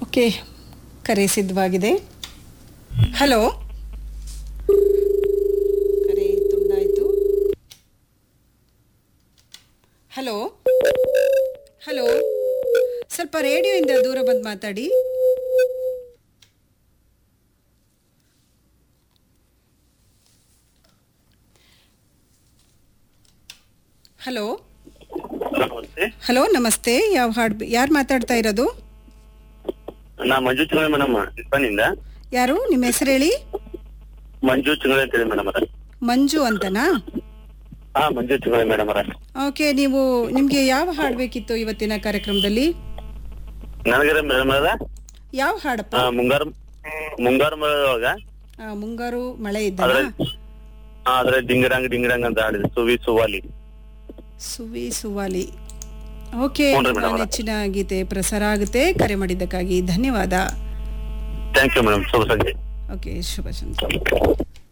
Okay ಕರೆ ಸಿದ್ಧವಾಗಿದೆ hello ಕರೆ ತುಂಡಾಯಿತು ಹಲೋ ಹಲೋ ಸ್ವಲ್ಪ ರೇಡಿಯೋಯಿಂದ ದೂರ ಬಂದು ಮಾತಾಡಿ ಹಲೋ ನಮಸ್ತೆ ಹಲೋ ನಮಸ್ತೆ ಯಾವ ಹಾಡು ಯಾರು ಮಾತಾಡ್ತಾ ಇರೋದು ನಾ ಮಂಜು ಚುಂಗಳೆ ಮೇಡಮ್ ಇಪ್ಪನಿಂದ ಯಾರು ನಿಮ್ಮ ಹೆಸರು ಹೇಳಿ ಮಂಜು ಚುಂಗಳೆ ಅಂತ ಹೇಳಿ ಮೇಡಮ್ ಅವರ ಮಂಜು ಅಂತನಾ ಹಾ ಮಂಜು ಚುಂಗಳೆ ಮೇಡಮ್ ಅವರ ಓಕೆ ನೀವು ನಿಮ್ಗೆ ಯಾವ ಹಾಡು ಬೇಕಿತ್ತು ಇವತ್ತಿನ ಕಾರ್ಯಕ್ರಮದಲ್ಲಿ ನನಗರ ಮೇಡಮ್ ಅವರ ಯಾವ ಹಾಡಪ್ಪ ಮುಂಗಾರು ಮುಂಗಾರು ಮಳೆಯೊಳಗ ಆ, ಮುಂಗಾರು ಮಳೆ ಇದ್ದಲ್ಲ ಅದ್ರಲ್ಲಿ ಹಾ ಅದ್ರ ಡಿಂಗರಂಗ್ ಡಿಂಗರಂಗ್ ಅಂತ ಹಾಡಿದ್ರು ಸುವಿ ಸುವಾಲಿ ಸುವಿ ಸುವಾಲಿ ಓಕೆ ಹ್ಞೂ ರೀ ನಿಮ್ಮ ಮೇಡಮ್. ನೆಚ್ಚಿನ ಗೀತೆ ಪ್ರಸಾರ ಆಗುತ್ತೆ ಕರೆ ಮಾಡಿದ್ದಕ್ಕಾಗಿ ಧನ್ಯವಾದ ಥ್ಯಾಂಕ್ ಯು ಮೇಡಮ್ ಶುಭ ಸಂಜೆ ಓಕೆ ಶುಭ ಸಂಜೆ